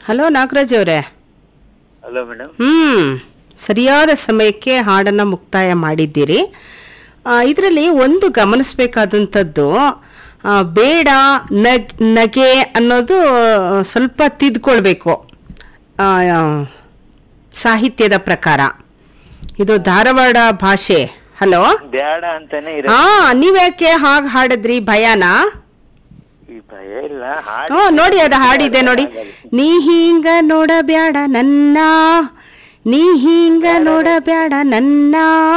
Hello Nagaraj ಅವರೇ hello madam ಹ್ಮ್ ಸರಿಯಾದ ಸಮಯಕ್ಕೆ ಹಾಡನ್ನು ಮುಕ್ತಾಯ ಮಾಡಿದ್ದೀರಿ ಇದರಲ್ಲಿ ಒಂದು ಗಮನಿಸಬೇಕಾದಂಥದ್ದು ಆ, ಬೇಡ ನಗ್ ನಗೆ ಅನ್ನೋದು ಆ, ಸ್ವಲ್ಪ ತಿದ್ಕೊಳ್ಬೇಕು ಆ, ಆ, ಸಾಹಿತ್ಯದ ಪ್ರಕಾರ ಇದು ಧಾರವಾಡ ಭಾಷೆ ಹಲೋ ಬ್ಯಾಡ ಅಂತಾನೆ ಇರ ಹಾ ನೀವ್ಯಾಕೆ ಹಾಗೆ ಹಾಡಿದ್ರಿ ಭಯನಾ ಈ ಭಯ ಇಲ್ಲ ಹಾಡು ಹ್ಞೂ ನೋಡಿ ಅದು ಹಾಡಿದೆ ನೋಡಿ ನೀ ಹಿಂಗ ನೋಡಬ್ಯಾಡ ನನ್ನ ನೀ ಹಿಂಗ ನೋಡಬ್ಯಾಡ ನನ್ನ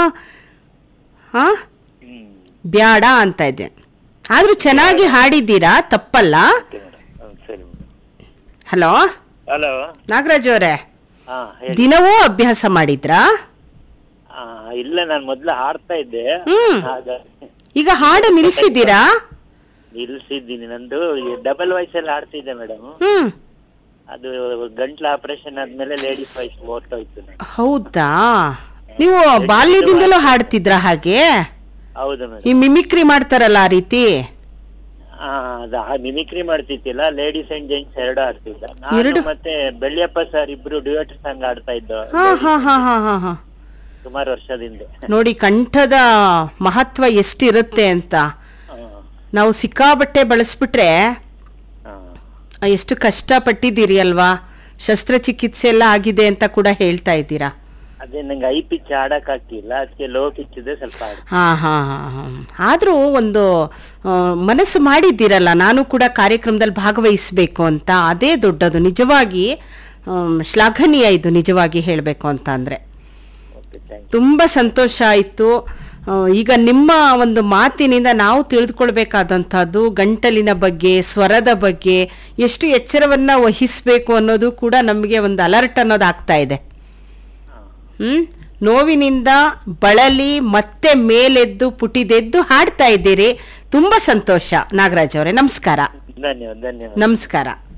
ಹಾ ಹ್ಮ್ ಬ್ಯಾಡ ಅಂತ ಇದೆ ಆದ್ರೂ ಚೆನ್ನಾಗಿ ಹಾಡಿದ್ದೀರಾ ತಪ್ಪಲ್ಲ ಓಕೆ ಮೇಡಮ್ ಹ್ಮ್, ಸರಿ ಮೇಡಮ್ ಹಲೋ ಹಲೋ ನಾಗರಾಜ್ ಅವರೇ ಹಾ ಹೇಳಿ ದಿನವೂ ಅಭ್ಯಾಸ ಮಾಡಿದ್ರಾ ಆ, ಇಲ್ಲ ನಾನು ಮೊದ್ಲು ಹಾಡ್ತಾ ಇದ್ದೆ ಹ್ಮ್. ಹಾಗಾಗಿ ಈಗ ಹಾಡು ನಿಲ್ಸಿದ್ದೀರಾ ನಿಲ್ಸಿದ್ದೀನಿ ನಂದು ಡಬಲ್ ವಾಯ್ಸ್ ಅಲ್ಲಿ ಹಾಡ್ತಿದ್ದೆ ಮೇಡಮ್ ಹ್ಮ್ ಅದು ಗಂಟ್ಲ ಆಪರೇಷನ್ ಆದ್ಮೇಲೆ ಲೇಡೀಸ್ ವಾಯ್ಸ್ ಹೋಯ್ತು ನಾನು ಹೌದಾ ನೀವು ಬಾಲ್ಯದಿಂದಲೂ ಹಾಡ್ತಿದ್ರಾ ಹಾಗೆ ಹೌದು ಮೇಡಮ್ ಈ ಮಿಮಿಕ್ರಿ ಮಾಡ್ತಾರಲ್ಲ ಆ ರೀತಿ ಆ, ಅದು ಮಿಮಿಕ್ರಿ ಮಾಡ್ತಿದ್ದಿಲ್ಲ ಲೇಡೀಸ್ ಅಂಡ್ ಜೆಂಟ್ಸ್ ಎರಡು ಆಡ್ತಿದ್ದ ಎರಡು? ನಾನು ಮತ್ತೆ ಬೆಳ್ಳಿಯಪ್ಪ ಸರ್ ಇಬ್ರು ಡ್ಯೂಯಟ್ ಸಾಂಗ್ ಆಡ್ತಾ ಇದ್ದು ಹಾ ಹಾ ಹಾ ಹಾ ಹಾ ಹಾ ಸುಮಾರು ವರ್ಷದಿಂದ ನೋಡಿ ಕಂಠದ ಮಹತ್ವ ಎಷ್ಟಿರುತ್ತೆ ಅಂತ ಆ, ನಾವು ಸಿಕ್ಕಾಬಟ್ಟೆ ಬಳಸ್ಬಿಟ್ರೆ ಆ. ಆ, ಎಷ್ಟು ಕಷ್ಟಪಟ್ಟಿದ್ದೀರಿ ಅಲ್ವಾ ಶಸ್ತ್ರಚಿಕಿತ್ಸೆ ಎಲ್ಲ ಆಗಿದೆ ಅಂತ ಕೂಡ ಹೇಳ್ತಾ ಇದ್ದೀರಾ ಅದೇ ನಂಗೆ ಐ ಪಿಚ್ ಆಡಕ್ ಆಗ್ತಿಲ್ಲ ಅದಕ್ಕೆ ಲೋ ಪಿಚ್ ಇದೆ ಸ್ವಲ್ಪ ಆಡ್ ಹಾ ಹಾ ಹಾ ಹಾ ಆದರೂ ಒಂದು ಆ, ಮನಸ್ಸು ಮಾಡಿದ್ದೀರಲ್ಲ ನಾನು ಕೂಡ ಕಾರ್ಯಕ್ರಮದಲ್ಲಿ ಭಾಗವಹಿಸಬೇಕು ಅಂತ ಅದೇ ದೊಡ್ಡದು ನಿಜವಾಗಿ ಆಮ್, ಶ್ಲಾಘನೀಯ ಇದು ನಿಜವಾಗಿ ಹೇಳಬೇಕು ಅಂತ ಅಂದರೆ ಓಕೆ ಥ್ಯಾಂಕ್ ತುಂಬ ಸಂತೋಷ ಆಯಿತು ಈಗ ನಿಮ್ಮ ಒಂದು ಮಾತಿನಿಂದ ನಾವು ತಿಳಿದುಕೊಳ್ಬೇಕಾದಂಥದ್ದು ಗಂಟಲಿನ ಬಗ್ಗೆ ಸ್ವರದ ಬಗ್ಗೆ ಎಷ್ಟು ಎಚ್ಚರವನ್ನು ವಹಿಸಬೇಕು ಅನ್ನೋದು ಕೂಡ ನಮಗೆ ಒಂದು ಅಲರ್ಟ್ ಅನ್ನೋದು ಆಗ್ತಾ ಇದೆ ಹ್ಮ್ ನೋವಿನಿಂದ ಬಳಲಿ ಮತ್ತೆ ಮೇಲೆದ್ದು ಪುಟಿದೆದ್ದು ಹಾಡ್ತಾ ಇದ್ದೀರಿ ತುಂಬ ಸಂತೋಷ ನಾಗರಾಜ್ ಅವರೇ ನಮಸ್ಕಾರ ಧನ್ಯವಾದ ಧನ್ಯವಾದ ನಮಸ್ಕಾರ